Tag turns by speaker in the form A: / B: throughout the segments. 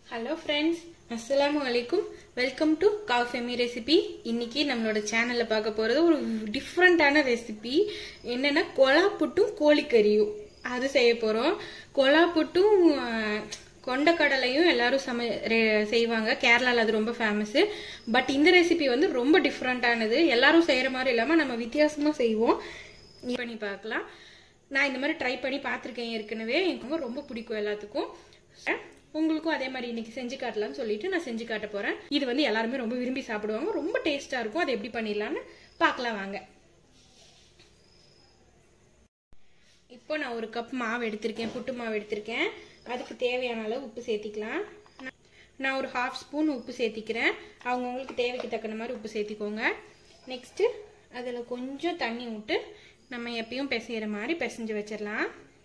A: hello friends அஸ்ஸலாமு அலைக்கும் welcome to காஃபெமி recipe இன்னைக்கு நம்மளோட சேனல்ல பார்க்க போறது ஒரு டிஃப்ரெண்டான ரெசிபி என்னன்னா கொலா புட்டும் கோழிக்கறியும் அது செய்ய போறோம் கொலா புட்டும் அஹ், கொண்டக்கடலையும் எல்லாரும் சம ரெ- செய்வாங்க கேரளால அது ரொம்ப ஃபேமஸ் பட் இந்த ரெசிபி வந்து ரொம்ப டிஃப்ரெண்டானது எல்லாரும் செய்யற மாதிரி இல்லாம நம்ம வித்தியாசமா செய்வோம் இது பண்ணி பார்க்கலாம் நான் இந்த மாதிரி ட்ரை பண்ணி பார்த்துருக்கேன் ஏற்கனவே எனக்கு ரொம்ப பிடிக்கும் எல்லாத்துக்கும் அஹ் உங்களுக்கும் அதே மாதிரி இன்னைக்கு செஞ்சு காட்டலாம்னு சொல்லிட்டு நான் செஞ்சு காட்ட போறேன் இது வந்து எல்லாருமே ரொம்ப விரும்பி சாப்பிடுவாங்க ரொம்ப டேஸ்டா இருக்கும் அதை எப்படி பண்ணிடலாம்னு பார்க்கலாம் வாங்க இப்போ நான் ஒரு கப் மாவு எடுத்திருக்கேன் புட்டு மாவு எடுத்திருக்கேன் அதுக்கு தேவையான அளவு உப்பு சேர்த்திக்கலாம் நான்- நான் ஒரு ஹாஃப் ஸ்பூன் உப்பு சேர்த்திக்கிறேன் அவங்கவுங்களுக்கு தேவைக்கு தக்கன மாதிரி உப்பு சேர்த்திக்கோங்க நெக்ஸ்ட்டு அதில் கொஞ்சம் தண்ணி விட்டு நம்ம எப்பயும் பிசைகிற மாதிரி பிசைஞ்சு வச்சிடலாம்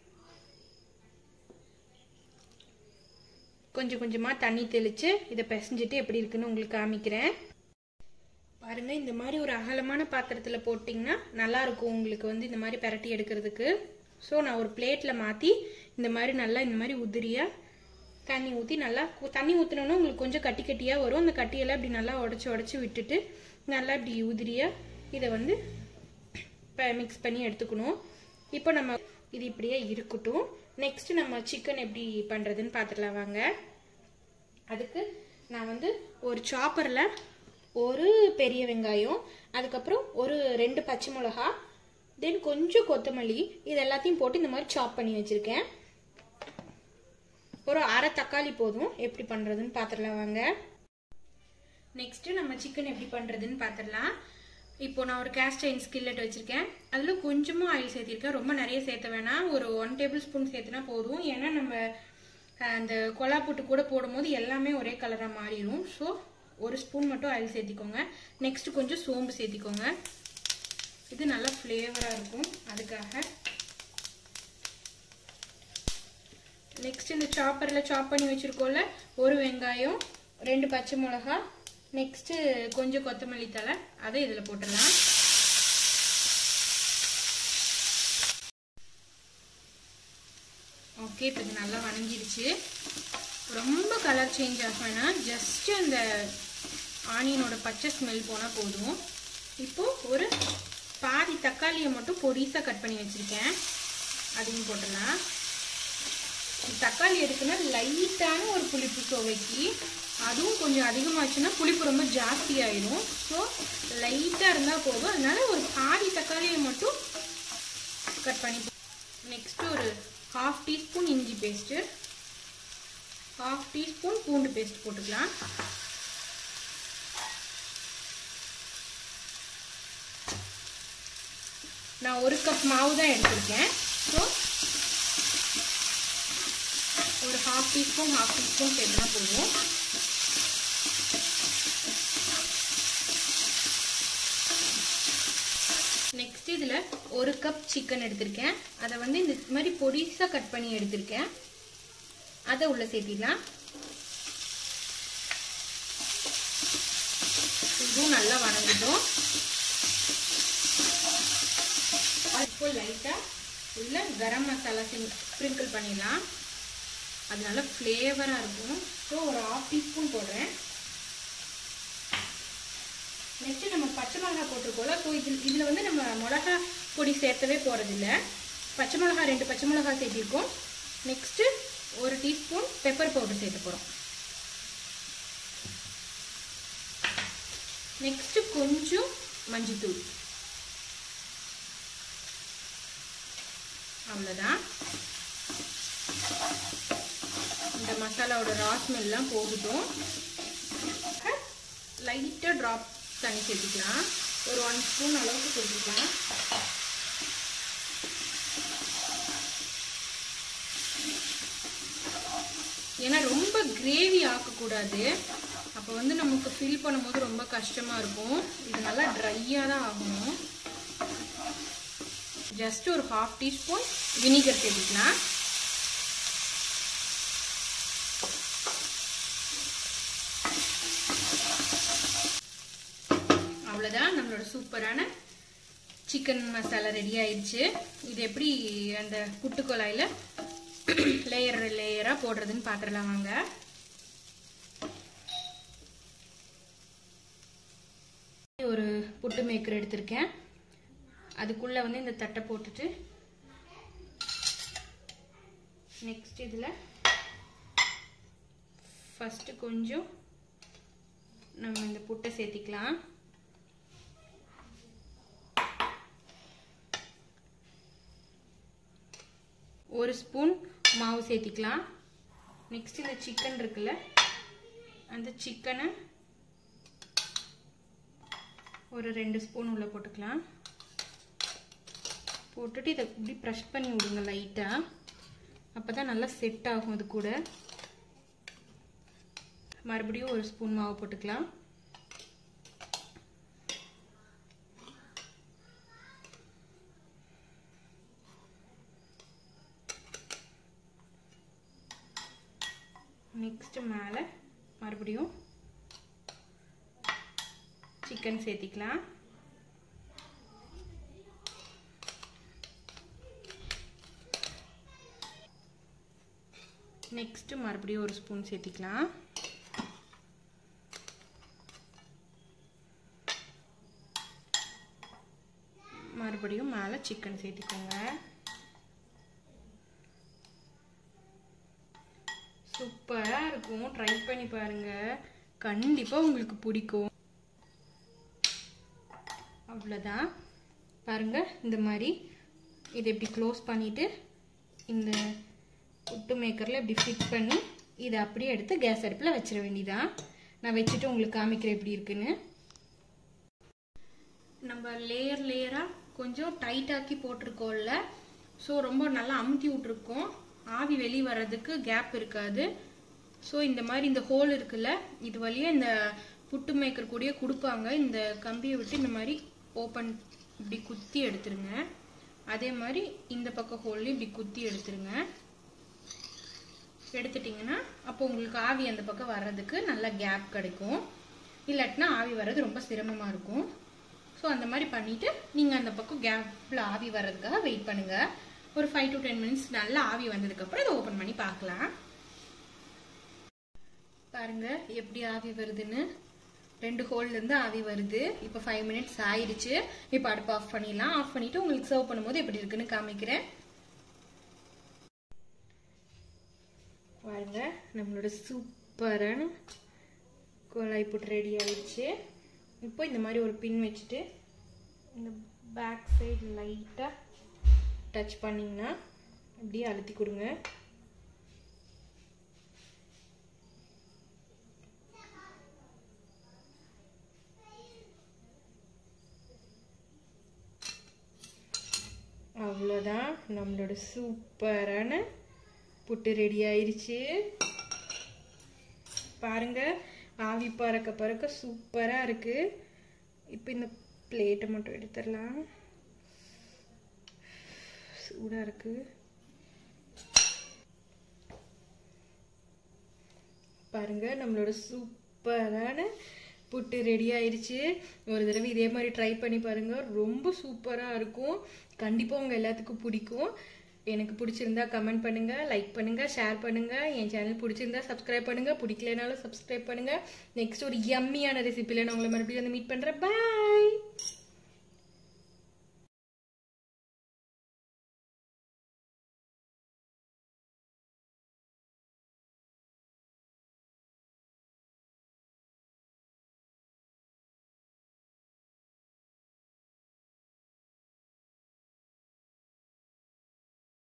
A: கொஞ்சம் கொஞ்சமாக தண்ணி தெளித்து இதை பிசைஞ்சிட்டு எப்படி இருக்குன்னு உங்களுக்கு காமிக்கிறேன் பாருங்க இந்த மாதிரி ஒரு அகலமான பாத்திரத்தில் போட்டிங்கன்னா நல்லா இருக்கும் உங்களுக்கு வந்து இந்த மாதிரி பிரட்டி எடுக்கிறதுக்கு ஸோ நான் ஒரு பிளேட்டில் மாற்றி இந்த மாதிரி நல்லா இந்த மாதிரி உதிரியாக தண்ணி ஊற்றி நல்லா கு- தண்ணி ஊற்றினோன்னா உங்களுக்கு கொஞ்சம் கட்டி கட்டியாக வரும் அந்த கட்டியெல்லாம் இப்படி நல்லா உடச்சி உடச்சி விட்டுட்டு நல்லா இப்படி உதிரியாக இதை வந்து மிக்ஸ் பண்ணி எடுத்துக்கணும் இப்போ நம்ம இது இப்படியே இருக்கட்டும் நெக்ஸ்ட் நம்ம சிக்கன் எப்படி பண்ணுறதுன்னு பார்த்துடலாம் வாங்க அதுக்கு நான் வந்து ஒரு சாப்பரில் ஒரு பெரிய வெங்காயம் அதுக்கப்புறம் ஒரு ரெண்டு பச்சை மிளகா தென் கொஞ்சம் கொத்தமல்லி இது எல்லாத்தையும் போட்டு இந்த மாதிரி சாப் பண்ணி வச்சுருக்கேன் ஒரு அரை தக்காளி போதும் எப்படி பண்ணுறதுன்னு பார்த்துடலாம் வாங்க நெக்ஸ்ட் நம்ம சிக்கன் எப்படி பண்ணுறதுன்னு பார்த்துடலாம் இப்போ நான் ஒரு கேஸ்ட் அயன் ஸ்கில்லட் வச்சுருக்கேன் அதில் கொஞ்சமாக ஆயில் சேர்த்திருக்கேன் ரொம்ப நிறைய சேர்த்த வேணாம் ஒரு ஒன் டேபிள் ஸ்பூன் சேர்த்துனா போதும் ஏன்னா நம்ம அஹ், அந்த கொலா புட்டு கூட போடும்போது எல்லாமே ஒரே கலராக மாறிடும் ஸோ ஒரு ஸ்பூன் மட்டும் ஆயில் சேர்த்திக்கோங்க நெக்ஸ்ட் கொஞ்சம் சோம்பு சேர்த்திக்கோங்க இது நல்லா ஃப்ளேவராக இருக்கும் அதுக்காக நெக்ஸ்ட் இந்த சாப்பரில் சாப் பண்ணி வச்சுருக்கோம்ல ஒரு வெங்காயம் ரெண்டு பச்சை மிளகா நெக்ஸ்ட்டு கொஞ்சம் கொத்தமல்லி தழை அதை இதில் போட்டுடலாம் ஓகே இப்போ இது நல்லா வணங்கிடுச்சு ரொம்ப கலர் சேஞ்ச் ஆக வேணாம் ஜஸ்ட் அந்த ஆனியனோட பச்சை ஸ்மெல் போனால் போதும் இப்போ ஒரு பாதி தக்காளியை மட்டும் பொடிசாக கட் பண்ணி வச்சுருக்கேன் அதையும் போட்டுடலாம் தக்காளி எதுக்குன்னா லைட்டான ஒரு புளிப்பு சுவைக்கு அதுவும் கொஞ்சம் அதிகமாச்சுன்னா புளிப்பு ரொம்ப ஜாஸ்தி ஆயிடும் ஸோ லைட்டாக இருந்தால் போதும் அதனால ஒரு பாதி தக்காளியை மட்டும் கட் பண்ணி நெக்ஸ்ட் ஒரு ஹாஃப் டீஸ்பூன் இஞ்சி பேஸ்ட்டு ஹாஃப் டீஸ்பூன் பூண்டு பேஸ்ட் போட்டுக்கலாம் நான் ஒரு கப் மாவு தான் எடுத்திருக்கேன் ஸோ ஒரு ஹாஃப் டீஸ்பூன் ஹாஃப் டீஸ்பூன் சேர்த்துனா போதும் நெக்ஸ்ட் இதில் ஒரு கப் சிக்கன் எடுத்திருக்கேன் அதை வந்து இந்த மாதிரி பொடிசாக கட் பண்ணி எடுத்திருக்கேன் அதை உள்ள சேர்த்திடலாம் இதுவும் நல்லா வணங்கிட்டோம் இப்போ லைட்டாக உள்ள கரம் மசாலா ஸ்ப்ரிங்கிள் பண்ணிடலாம் அது நல்லா ஃப்ளேவராக இருக்கும் ஸோ ஒரு ஆஃப் டீஸ்பூன் போடுறேன் நெக்ஸ்ட் நம்ம பச்சை மிளகா போட்டிருக்கோம்ல ஸோ இதில் இதில் வந்து நம்ம மிளகா பொடி சேர்த்தவே போகிறதில்ல பச்சை மிளகா ரெண்டு பச்சை மிளகா சேர்த்திருக்கோம் நெக்ஸ்ட்டு ஒரு டீஸ்பூன் பெப்பர் பவுடர் சேர்த்து போகிறோம் நெக்ஸ்ட்டு கொஞ்சம் மஞ்சத்தூள் அவ்வளோதான் இந்த மசாலாவோட ரா ஸ்மெல்லாம் போகட்டும் லைட்டாக ட்ராப் தண்ணி சேர்த்துக்கலாம் ஒரு ஒன் ஸ்பூன் அளவுக்கு சேர்த்துக்கலாம் ஏன்னா ரொம்ப கிரேவி ஆக்கக்கூடாது அப்போ வந்து நமக்கு ஃபில் பண்ணும்போது ரொம்ப கஷ்டமாக இருக்கும் இது நல்லா ட்ரையாக தான் ஆகணும் ஜஸ்ட் ஒரு ஹாஃப் டீஸ்பூன் வினிகர் சேர்த்துக்கலாம் அவ்வளோதான் நம்மளோட சூப்பரான சிக்கன் மசாலா ரெடி ஆயிடுச்சு இது எப்படி அந்த புட்டு குழாயில் லேயர் லேயராக போடுறதுன்னு பார்த்துடலாம் வாங்க ஒரு புட்டு மேக்கர் எடுத்திருக்கேன் அதுக்குள்ளே வந்து இந்த தட்டை போட்டுட்டு நெக்ஸ்ட் இதில் ஃபஸ்ட்டு கொஞ்சம் நம்ம இந்த புட்டை சேர்த்திக்கலாம் ஒரு ஸ்பூன் மாவு சேர்த்திக்கலாம் நெக்ஸ்ட் இந்த சிக்கன் இருக்குல்ல அந்த சிக்கனை ஒரு ரெண்டு ஸ்பூன் உள்ள போட்டுக்கலாம் போட்டுட்டு இதை இப்படி ப்ரெஷ் பண்ணி விடுங்க லைட்டாக அப்போ தான் நல்லா செட் ஆகும் அது கூட மறுபடியும் ஒரு ஸ்பூன் மாவு போட்டுக்கலாம் நெக்ஸ்ட் மேலே மறுபடியும் சிக்கன் சேர்த்திக்கலாம் நெக்ஸ்ட் மறுபடியும் ஒரு ஸ்பூன் சேர்த்திக்கலாம் மறுபடியும் மேலே சிக்கன் சேர்த்திக்கோங்க சூப்பராக இருக்கும் ட்ரை பண்ணி பாருங்க கண்டிப்பாக உங்களுக்கு பிடிக்கும் அவ்வளோதான் பாருங்க இந்த மாதிரி இதை இப்படி க்ளோஸ் பண்ணிவிட்டு இந்த புட்டு மேக்கரில் இப்படி ஃபிட் பண்ணி இதை அப்படியே எடுத்து கேஸ் அடுப்பில் வச்சிட வேண்டியதான் நான் வச்சுட்டு உங்களுக்கு காமிக்கிறேன் எப்படி இருக்குன்னு நம்ம லேயர் லேயராக கொஞ்சம் டைட்டாக்கி போட்டிருக்கோம்ல ஸோ ரொம்ப நல்லா அமுத்தி விட்ருக்கோம் ஆவி வெளியே வர்றதுக்கு கேப் இருக்காது ஸோ இந்த மாதிரி இந்த ஹோல் இருக்குல்ல இது வழியாக இந்த புட்டு மேக்கர் கூடயே கொடுப்பாங்க இந்த கம்பியை விட்டு இந்த மாதிரி ஓப்பன் இப்படி குத்தி எடுத்துருங்க அதே மாதிரி இந்த பக்கம் ஹோல்லையும் இப்படி குத்தி எடுத்துருங்க எடுத்துட்டிங்கன்னா அப்போ உங்களுக்கு ஆவி அந்த பக்கம் வர்றதுக்கு நல்ல கேப் கிடைக்கும் இல்லாட்டினா ஆவி வர்றது ரொம்ப சிரமமாக இருக்கும் ஸோ அந்த மாதிரி பண்ணிவிட்டு நீங்கள் அந்த பக்கம் கேப்பில் ஆவி வர்றதுக்காக வெயிட் பண்ணுங்கள் ஒரு ஃபைவ் டு டென் மினிட்ஸ் நல்லா ஆவி வந்ததுக்கப்புறம் இதை ஓப்பன் பண்ணி பார்க்கலாம் பாருங்க எப்படி ஆவி வருதுன்னு ரெண்டு ஹோல்லேருந்து ஆவி வருது இப்போ ஃபைவ் மினிட்ஸ் ஆயிடுச்சு இப்போ அடுப்பு ஆஃப் பண்ணிடலாம் ஆஃப் பண்ணிவிட்டு உங்களுக்கு சர்வ் பண்ணும்போது எப்படி இருக்குன்னு காமிக்கிறேன் பாருங்க நம்மளோட சூப்பரான குழாய் புட்டு ரெடி ஆயிடுச்சு இப்போ இந்த மாதிரி ஒரு பின் வச்சுட்டு இந்த பேக் சைடு லைட்டாக டச் பண்ணிங்கன்னா அப்படியே அழுத்தி கொடுங்க அவ்வளோதான் நம்மளோட சூப்பரான புட்டு ரெடி ஆயிடுச்சு பாருங்க ஆவி பறக்க பறக்க சூப்பராக இருக்கு இப்போ இந்த பிளேட்டை மட்டும் எடுத்துடலாம் சூடாக இருக்கு பாருங்க நம்மளோட சூப்பரான புட்டு ரெடி ஆயிடுச்சு ஒரு தடவை இதே மாதிரி ட்ரை பண்ணி பாருங்க ரொம்ப சூப்பராக இருக்கும் கண்டிப்பாக உங்கள் எல்லாத்துக்கும் பிடிக்கும் எனக்கு பிடிச்சிருந்தா கமெண்ட் பண்ணுங்க லைக் பண்ணுங்க ஷேர் பண்ணுங்க என் சேனல் பிடிச்சிருந்தா சப்ஸ்கிரைப் பண்ணுங்க பிடிக்கலனாலும் சப்ஸ்கிரைப் பண்ணுங்க நெக்ஸ்ட் ஒரு யம்மியான ரெசிபியில் நான் உங்களை மறுபடியும் வந்து மீட் பண்ணுறேன் பாய்